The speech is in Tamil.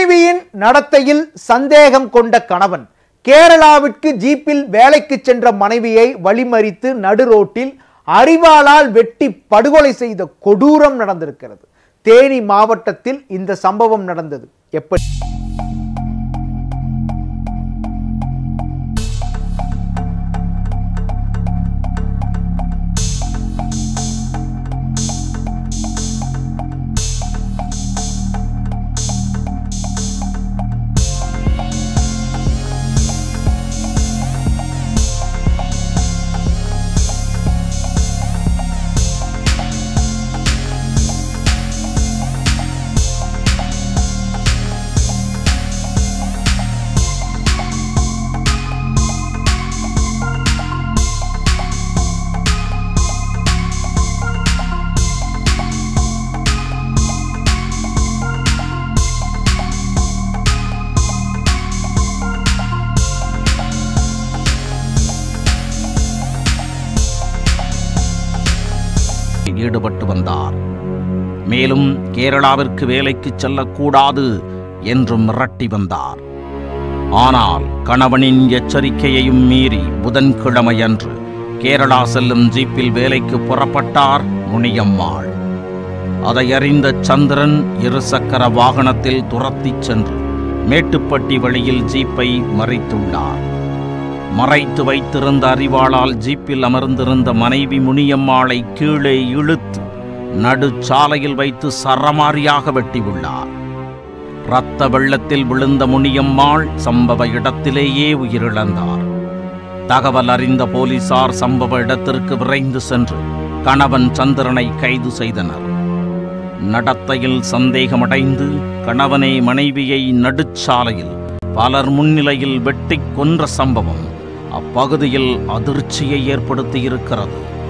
மனைவியின் நடத்தையில் சந்தேகம் கொண்ட கணவன் கேரளாவிற்கு ஜீப்பில் வேலைக்கு சென்ற மனைவியை வழிமறித்து நடுரோட்டில் அரிவாளால் வெட்டி படுகொலை செய்த கொடூரம் நடந்திருக்கிறது தேனி மாவட்டத்தில் இந்த சம்பவம் நடந்தது எப்படி ஈடுபட்டு வந்தார் மேலும் கேரளாவிற்கு வேலைக்கு செல்லக்கூடாது என்று மிரட்டி வந்தார் ஆனால் கணவனின் எச்சரிக்கையையும் மீறி புதன்கிழமையன்று கேரளா செல்லும் ஜீப்பில் வேலைக்கு புறப்பட்டார் முனியம்மாள் அதை அறிந்த சந்திரன் இருசக்கர வாகனத்தில் துரத்திச் சென்று மேட்டுப்பட்டி வழியில் ஜீப்பை மறைத்துள்ளார் மறைத்து வைத்திருந்த அறிவாளால் ஜீப்பில் அமர்ந்திருந்த மனைவி முனியம்மாளை கீழே இழுத்து நடுச்சாலையில் வைத்து சரமாரியாக வெட்டியுள்ளார் இரத்த வெள்ளத்தில் விழுந்த முனியம்மாள் சம்பவ இடத்திலேயே உயிரிழந்தார் தகவல் அறிந்த போலீசார் சம்பவ இடத்திற்கு விரைந்து சென்று கணவன் சந்திரனை கைது செய்தனர் நடத்தையில் சந்தேகமடைந்து கணவனை மனைவியை நடுச்சாலையில் பலர் முன்னிலையில் வெட்டிக் கொன்ற சம்பவம் அப்பகுதியில் அதிர்ச்சியை ஏற்படுத்தியிருக்கிறது